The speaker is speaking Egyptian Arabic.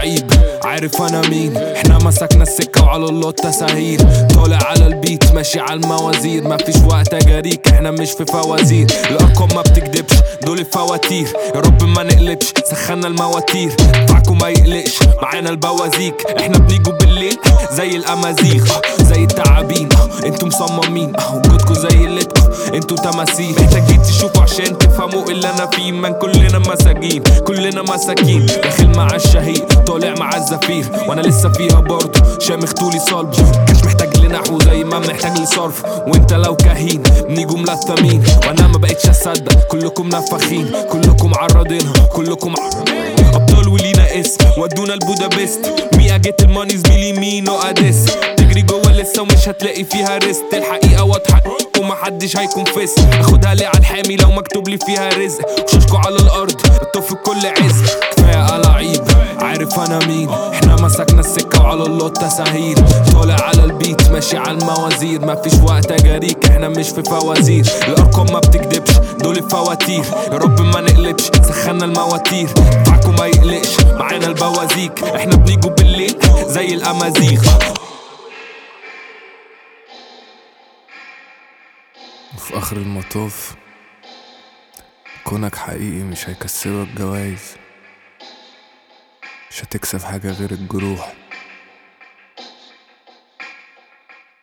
لعيب عارف انا مين احنا مسكنا السكة وعلى الله التساهيل طالع على البيت ماشي على الموازير مفيش وقت اجاريك احنا مش في فوازير الارقام ما بتكدبش دول الفواتير يا رب ما نقلبش سخنا المواتير دفعكم ما يقلقش معانا البوازيك احنا بنيجوا بالليل زي الامازيغ زي التعابين انتوا مصممين وجودكوا زي الليتكم انتوا تماثيل محتاجين تشوفوا عشان تفهموا اللي انا فيه من كلنا مساجين كلنا مساكين داخل مع الشهيد طالع مع الزفير وانا لسه فيها برضه شامخ طولي صلب كانش محتاج لنحو زي ما محتاج لصرف وانت لو كهين بنيجوا ملثمين وانا ما بقتش اصدق كلكم نفخين كلكم عرضينها كلكم ابطال ولينا اسم ودونا البودابست ميا جيت الماني زميلي مينو اديس تجري جوه لسه ومش هتلاقي فيها ريست الحقيقه واضحه ومحدش هيكون فيس اخدها لي على الحامي لو مكتوب لي فيها رزق وشوشكوا على الارض الطف كل عز كفايه لعيب عارف انا مين احنا مسكنا السكه وعلى الله التساهيل طالع على البيت ماشي على الموازير مفيش وقت اجاريك احنا مش في فوازير الارقام ما بتكدبش دول الفواتير يا رب ما نقلبش سخنا المواتير دفعكم ما يقلقش معانا البوازيك احنا بنيجوا بالليل زي الامازيغ وفي آخر المطاف كونك حقيقي مش هيكسبك جوايز مش هتكسب حاجة غير الجروح